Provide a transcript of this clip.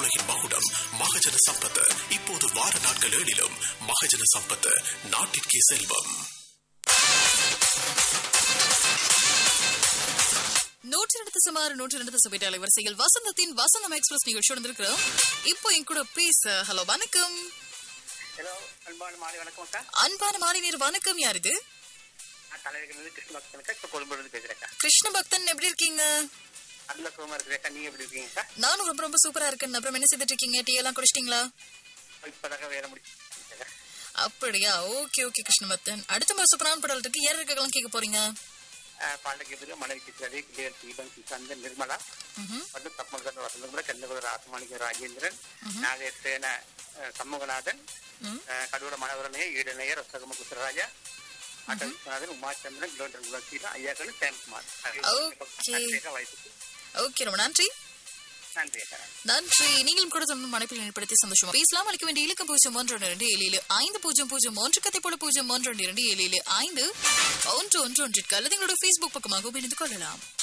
உலகின் மகுடம் மகஜன சம்பத் இப்போது வார நாட்கள் ஏழிலும் மகஜன சம்பத் நாட்டிற்கே செல்வம் நூற்றி ரெண்டு சுமார் நூற்றி ரெண்டு சுபை அலைவரிசையில் வசந்தத்தின் வசந்தம் எக்ஸ்பிரஸ் நிகழ்ச்சி வந்திருக்கிறோம் இப்போ என் கூட பேச ஹலோ வணக்கம் ஹலோ அன்பான மாலை வணக்கம் அக்கா அன்பான மாலை நீர் வணக்கம் யார் இது நான் தலைவர்கள் கிருஷ்ண பக்தனுக்கா இப்போ கொழும்புலேருந்து பேசுகிறேக்கா கிருஷ்ண பக்தன் எப்படி இருக்கீங்க நல்ல சுகமா இருக்கிறேக்கா நீங்க எப்படி இருக்கீங்கக்கா நானும் ரொம்ப ரொம்ப சூப்பரா இருக்கேன் அப்புறம் என்ன செய்துட்டு இருக்கீங்க டீ எல்லாம் குடிச்சிட்டீங்களா இப்போதாக்கா வேலை முடிச்சுக்கா அப்படியா ஓகே ஓகே கிருஷ்ண பக்தன் அடுத்த மாதிரி சூப்பரான படம் இருக்கு யார் இருக்கலாம் கேட்க போறீங்க பாண்டக்கு எதிர மனைவி சித்திரடி கிளியர் தீபன் சுசாந்தன் நிர்மலா ம்ஹும். மற்றும் தப்பமகன் வசந்தகுமர கந்தகுல ராசமாணிக்க ராஜேந்திரன் நாகேசேன அஹ், சண்முகநாதன் ம். அஹ், கடவுள மனவரணைய ஈடனையர் ரசகம குசராஜா அடல் விஸ்வநாதன் உமாச்சந்திரன் குலோண்டர் குலசீலா ஐயாக்கள் சேம்குமார் Okay. வாய்ப்புக்கு ஓகே ரொம்ப நன்றி நன்றி அக்கா நன்றி நீங்களும் கூட சொன்ன மனைப்பில் ஏற்படுத்தி சந்தோஷமா பேசலாம் அளிக்க வேண்டிய இலக்கம் பூஜ்ஜியம் ஒன்று ஒன்று இரண்டு ஏழு ஏழு ஐந்து பூஜ்ஜியம் பூஜ்ஜியம் ஒன்று கதை போல பூஜ்ஜியம் ஒன்று ஒன்று இரண்டு ஏழு ஏழு ஐந்து ஒன்று ஒன்று ஒன்றிற்கு அல்லது எங்களோட ஃபேஸ்புக் பக்கமாக இணைந்து கொள்ளலாம்